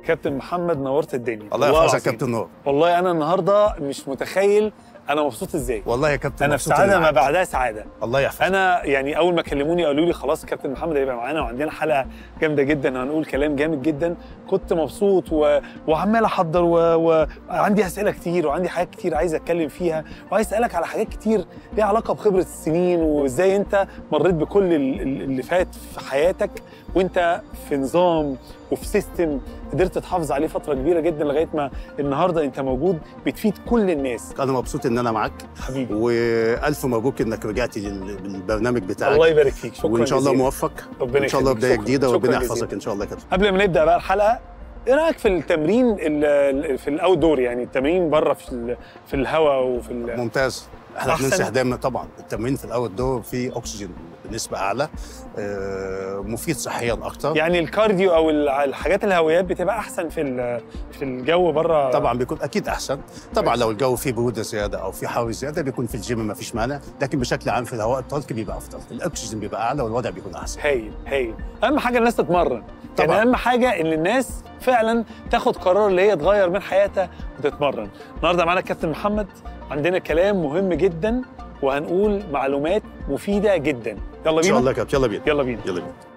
كابتن محمد نورت الدنيا الله يحفظك يا العظيم. كابتن نور والله انا النهارده مش متخيل انا مبسوط ازاي والله يا كابتن انا في مبسوط سعاده إني ما معاك. بعدها سعاده الله يحفظك انا يعني اول ما كلموني قالوا لي خلاص كابتن محمد هيبقى معانا وعندنا حلقه جامده جدا هنقول كلام جامد جدا كنت مبسوط و... وعمال احضر و... وعندي اسئله كتير وعندي حاجات كتير عايز اتكلم فيها وعايز اسالك على حاجات كتير ليها علاقه بخبره السنين وازاي انت مريت بكل ال- ال- اللي فات في حياتك وانت في نظام وفي سيستم قدرت تحافظ عليه فتره كبيره جدا لغايه ما النهارده انت موجود بتفيد كل الناس انا مبسوط ان انا معاك حبيبي والف مبروك انك رجعت لل- للبرنامج بتاعك الله يبارك فيك شكرا وان شاء الله جزيلا. موفق ربنا ان شاء الله يخليك. بدايه شكراً. جديده شكراً وربنا جزيلاً. يحفظك ان شاء الله يا كابتن قبل ما نبدا بقى الحلقه ايه رايك في التمرين ال- ال- في الاوت دور يعني التمرين بره في ال- في الهواء وفي ال- ممتاز احنا أحسن. بننصح دايما طبعا التمرين في الاول دور فيه اكسجين بنسبه اعلى آه، مفيد صحيا اكتر يعني الكارديو او ال- الحاجات الهوائيات بتبقى احسن في ال- في الجو بره طبعا بيكون اكيد احسن طبعا لو الجو فيه بروده زياده او فيه حر زياده بيكون في الجيم ما فيش مانع لكن بشكل عام في الهواء الطلق بيبقى افضل الاكسجين بيبقى اعلى والوضع بيكون احسن هايل هايل اهم حاجه الناس تتمرن طبعاً. يعني اهم حاجه ان الناس فعلا تاخد قرار اللي هي تغير من حياتها وتتمرن النهارده معانا الكابتن محمد عندنا كلام مهم جدا وهنقول معلومات مفيده جدا يلا ان شاء بينا الله يا كابتن يلا بينا يلا بينا يلا بينا